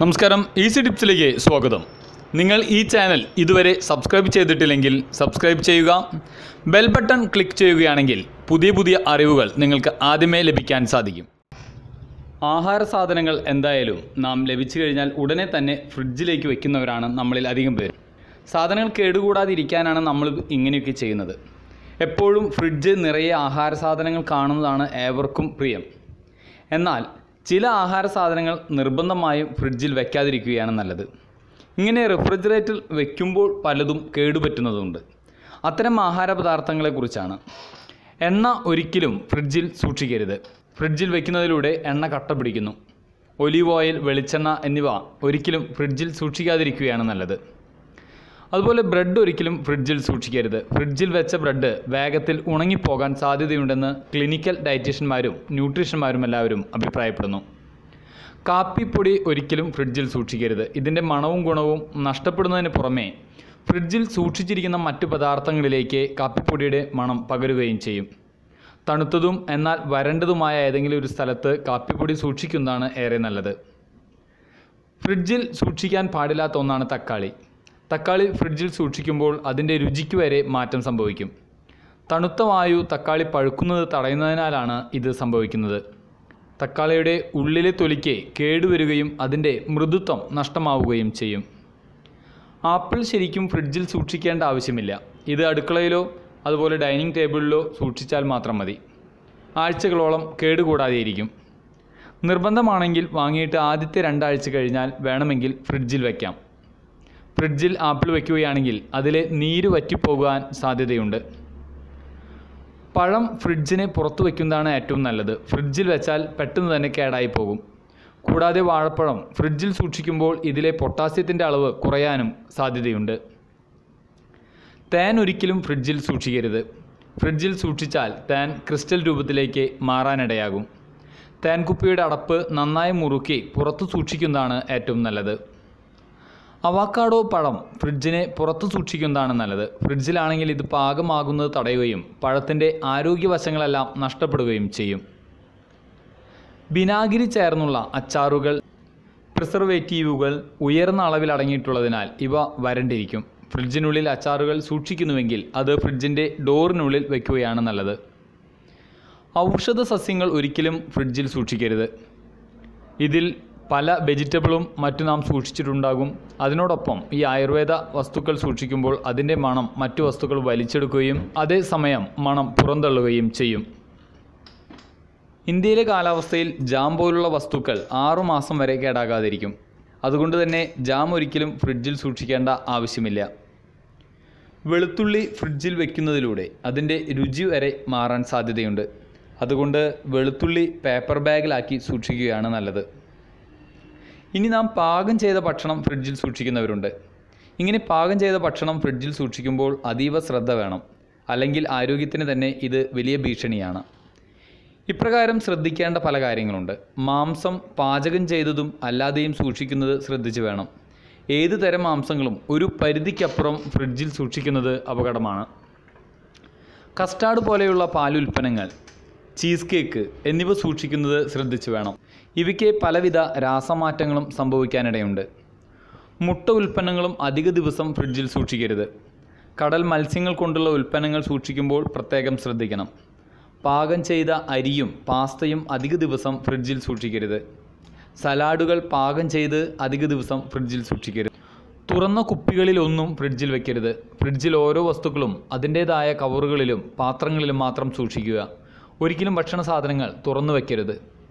നമസ്കാരം ഈസി ടിപ്സിലേക്ക് സ്വാഗതം നിങ്ങൾ ഈ ചാനൽ ഇതുവരെ സബ്സ്ക്രൈബ് ചെയ്തിട്ടില്ലെങ്കിൽ സബ്സ്ക്രൈബ് ചെയ്യുക ബെൽ ബട്ടൺ ക്ലിക്ക് ചെയ്യുകയാണെങ്കിൽ പുതിയ പുതിയ അറിവുകൾ നിങ്ങൾക്ക് ആദ്യമേ ലഭിക്കാൻ സാധിക്കും ആഹാര സാധനങ്ങൾ എന്തായാലും നാം ലഭിച്ചു കഴിഞ്ഞാൽ ഉടനെ തന്നെ ഫ്രിഡ്ജിലേക്ക് വെക്കുന്നവരാണ് നമ്മളിൽ അധികം പേര് സാധനങ്ങൾ കേടുകൂടാതിരിക്കാനാണ് നമ്മൾ ഇങ്ങനെയൊക്കെ ചെയ്യുന്നത് എപ്പോഴും ഫ്രിഡ്ജ് നിറയെ ആഹാര സാധനങ്ങൾ കാണുന്നതാണ് ഏവർക്കും പ്രിയം എന്നാൽ ചില ആഹാര സാധനങ്ങൾ നിർബന്ധമായും ഫ്രിഡ്ജിൽ വെക്കാതിരിക്കുകയാണ് നല്ലത് ഇങ്ങനെ റെഫ്രിജറേറ്ററിൽ വെക്കുമ്പോൾ പലതും കേടുപറ്റുന്നതുണ്ട് അത്തരം ആഹാര പദാർത്ഥങ്ങളെക്കുറിച്ചാണ് എണ്ണ ഒരിക്കലും ഫ്രിഡ്ജിൽ സൂക്ഷിക്കരുത് ഫ്രിഡ്ജിൽ വെക്കുന്നതിലൂടെ എണ്ണ കട്ട പിടിക്കുന്നു ഒലീവ് ഓയിൽ വെളിച്ചെണ്ണ എന്നിവ ഒരിക്കലും ഫ്രിഡ്ജിൽ സൂക്ഷിക്കാതിരിക്കുകയാണ് നല്ലത് അതുപോലെ ബ്രെഡ് ഒരിക്കലും ഫ്രിഡ്ജിൽ സൂക്ഷിക്കരുത് ഫ്രിഡ്ജിൽ വെച്ച ബ്രെഡ് വേഗത്തിൽ ഉണങ്ങിപ്പോകാൻ സാധ്യതയുണ്ടെന്ന് ക്ലിനിക്കൽ ഡയറ്റീഷ്യന്മാരും ന്യൂട്രീഷന്മാരും എല്ലാവരും അഭിപ്രായപ്പെടുന്നു കാപ്പിപ്പൊടി ഒരിക്കലും ഫ്രിഡ്ജിൽ സൂക്ഷിക്കരുത് ഇതിൻ്റെ മണവും ഗുണവും നഷ്ടപ്പെടുന്നതിന് പുറമേ ഫ്രിഡ്ജിൽ സൂക്ഷിച്ചിരിക്കുന്ന മറ്റു പദാർത്ഥങ്ങളിലേക്ക് കാപ്പിപ്പൊടിയുടെ മണം പകരുകയും ചെയ്യും തണുത്തതും എന്നാൽ വരണ്ടതുമായ ഏതെങ്കിലും ഒരു സ്ഥലത്ത് കാപ്പിപ്പൊടി സൂക്ഷിക്കുന്നതാണ് ഏറെ നല്ലത് ഫ്രിഡ്ജിൽ സൂക്ഷിക്കാൻ പാടില്ലാത്ത ഒന്നാണ് തക്കാളി തക്കാളി ഫ്രിഡ്ജിൽ സൂക്ഷിക്കുമ്പോൾ അതിൻ്റെ രുചിക്ക് വരെ മാറ്റം സംഭവിക്കും തണുത്ത വായു തക്കാളി പഴുക്കുന്നത് തടയുന്നതിനാലാണ് ഇത് സംഭവിക്കുന്നത് തക്കാളിയുടെ ഉള്ളിലെ തൊലിക്ക് കേടുവരികയും അതിൻ്റെ മൃദുത്വം നഷ്ടമാവുകയും ചെയ്യും ആപ്പിൾ ശരിക്കും ഫ്രിഡ്ജിൽ സൂക്ഷിക്കേണ്ട ആവശ്യമില്ല ഇത് അടുക്കളയിലോ അതുപോലെ ഡൈനിങ് ടേബിളിലോ സൂക്ഷിച്ചാൽ മാത്രം മതി ആഴ്ചകളോളം കേടുകൂടാതെയിരിക്കും നിർബന്ധമാണെങ്കിൽ വാങ്ങിയിട്ട് ആദ്യത്തെ രണ്ടാഴ്ച കഴിഞ്ഞാൽ വേണമെങ്കിൽ ഫ്രിഡ്ജിൽ വയ്ക്കാം ഫ്രിഡ്ജിൽ ആപ്പിൾ വയ്ക്കുകയാണെങ്കിൽ അതിലെ നീര് വറ്റിപ്പോകാൻ സാധ്യതയുണ്ട് പഴം ഫ്രിഡ്ജിന് പുറത്ത് വയ്ക്കുന്നതാണ് ഏറ്റവും നല്ലത് ഫ്രിഡ്ജിൽ വെച്ചാൽ പെട്ടെന്ന് തന്നെ കേടായി പോകും കൂടാതെ വാഴപ്പഴം ഫ്രിഡ്ജിൽ സൂക്ഷിക്കുമ്പോൾ ഇതിലെ പൊട്ടാസ്യത്തിൻ്റെ അളവ് കുറയാനും സാധ്യതയുണ്ട് തേൻ ഒരിക്കലും ഫ്രിഡ്ജിൽ സൂക്ഷിക്കരുത് ഫ്രിഡ്ജിൽ സൂക്ഷിച്ചാൽ തേൻ ക്രിസ്റ്റൽ രൂപത്തിലേക്ക് മാറാനിടയാകും തേൻ കുപ്പിയുടെ അടപ്പ് നന്നായി മുറുക്കി പുറത്ത് സൂക്ഷിക്കുന്നതാണ് ഏറ്റവും നല്ലത് അവാക്കാഡോ പഴം ഫ്രിഡ്ജിനെ പുറത്ത് സൂക്ഷിക്കുന്നതാണ് നല്ലത് ഫ്രിഡ്ജിലാണെങ്കിൽ ഇത് പാകമാകുന്നത് തടയുകയും പഴത്തിൻ്റെ ആരോഗ്യവശങ്ങളെല്ലാം നഷ്ടപ്പെടുകയും ചെയ്യും വിനാഗിരി ചേർന്നുള്ള അച്ചാറുകൾ പ്രിസർവേറ്റീവുകൾ ഉയർന്ന അളവിൽ അടങ്ങിയിട്ടുള്ളതിനാൽ ഇവ വരണ്ടിരിക്കും ഫ്രിഡ്ജിനുള്ളിൽ അച്ചാറുകൾ സൂക്ഷിക്കുന്നുവെങ്കിൽ അത് ഫ്രിഡ്ജിൻ്റെ ഡോറിനുള്ളിൽ വയ്ക്കുകയാണ് നല്ലത് ഔഷധ സസ്യങ്ങൾ ഒരിക്കലും ഫ്രിഡ്ജിൽ സൂക്ഷിക്കരുത് ഇതിൽ പല വെജിറ്റബിളും മറ്റു നാം സൂക്ഷിച്ചിട്ടുണ്ടാകും അതിനോടൊപ്പം ഈ ആയുർവേദ വസ്തുക്കൾ സൂക്ഷിക്കുമ്പോൾ അതിൻ്റെ മണം മറ്റു വസ്തുക്കൾ വലിച്ചെടുക്കുകയും അതേസമയം മണം പുറന്തള്ളുകയും ചെയ്യും ഇന്ത്യയിലെ കാലാവസ്ഥയിൽ ജാം പോലുള്ള വസ്തുക്കൾ ആറുമാസം വരെ കേടാകാതിരിക്കും അതുകൊണ്ട് തന്നെ ജാം ഒരിക്കലും ഫ്രിഡ്ജിൽ സൂക്ഷിക്കേണ്ട ആവശ്യമില്ല വെളുത്തുള്ളി ഫ്രിഡ്ജിൽ വെക്കുന്നതിലൂടെ അതിൻ്റെ രുചി വരെ മാറാൻ സാധ്യതയുണ്ട് അതുകൊണ്ട് വെളുത്തുള്ളി പേപ്പർ ബാഗിലാക്കി സൂക്ഷിക്കുകയാണ് നല്ലത് ഇനി നാം പാകം ചെയ്ത ഭക്ഷണം ഫ്രിഡ്ജിൽ സൂക്ഷിക്കുന്നവരുണ്ട് ഇങ്ങനെ പാകം ചെയ്ത ഭക്ഷണം ഫ്രിഡ്ജിൽ സൂക്ഷിക്കുമ്പോൾ അതീവ ശ്രദ്ധ വേണം അല്ലെങ്കിൽ ആരോഗ്യത്തിന് തന്നെ ഇത് വലിയ ഭീഷണിയാണ് ഇപ്രകാരം ശ്രദ്ധിക്കേണ്ട പല കാര്യങ്ങളുണ്ട് മാംസം പാചകം ചെയ്തതും അല്ലാതെയും സൂക്ഷിക്കുന്നത് ശ്രദ്ധിച്ചു വേണം ഏത് തരം മാംസങ്ങളും ഒരു പരിധിക്കപ്പുറം ഫ്രിഡ്ജിൽ സൂക്ഷിക്കുന്നത് അപകടമാണ് കസ്റ്റാർഡ് പോലെയുള്ള പാലുൽപ്പന്നങ്ങൾ ചീസ് കേക്ക് എന്നിവ സൂക്ഷിക്കുന്നത് ശ്രദ്ധിച്ചു വേണം ഇവയ്ക്ക് പലവിധ രാസമാറ്റങ്ങളും സംഭവിക്കാനിടയുണ്ട് മുട്ട ഉൽപ്പന്നങ്ങളും അധിക ദിവസം ഫ്രിഡ്ജിൽ സൂക്ഷിക്കരുത് കടൽ മത്സ്യങ്ങൾ കൊണ്ടുള്ള ഉൽപ്പന്നങ്ങൾ സൂക്ഷിക്കുമ്പോൾ പ്രത്യേകം ശ്രദ്ധിക്കണം പാകം ചെയ്ത അരിയും പാസ്തയും അധിക ദിവസം ഫ്രിഡ്ജിൽ സൂക്ഷിക്കരുത് സലാഡുകൾ പാകം ചെയ്ത് അധിക ദിവസം ഫ്രിഡ്ജിൽ സൂക്ഷിക്കരുത് തുറന്ന കുപ്പികളിലൊന്നും ഫ്രിഡ്ജിൽ വെക്കരുത് ഫ്രിഡ്ജിൽ ഓരോ വസ്തുക്കളും അതിൻ്റേതായ കവറുകളിലും പാത്രങ്ങളിലും മാത്രം സൂക്ഷിക്കുക ഒരിക്കലും ഭക്ഷണ സാധനങ്ങൾ തുറന്നു വെക്കരുത്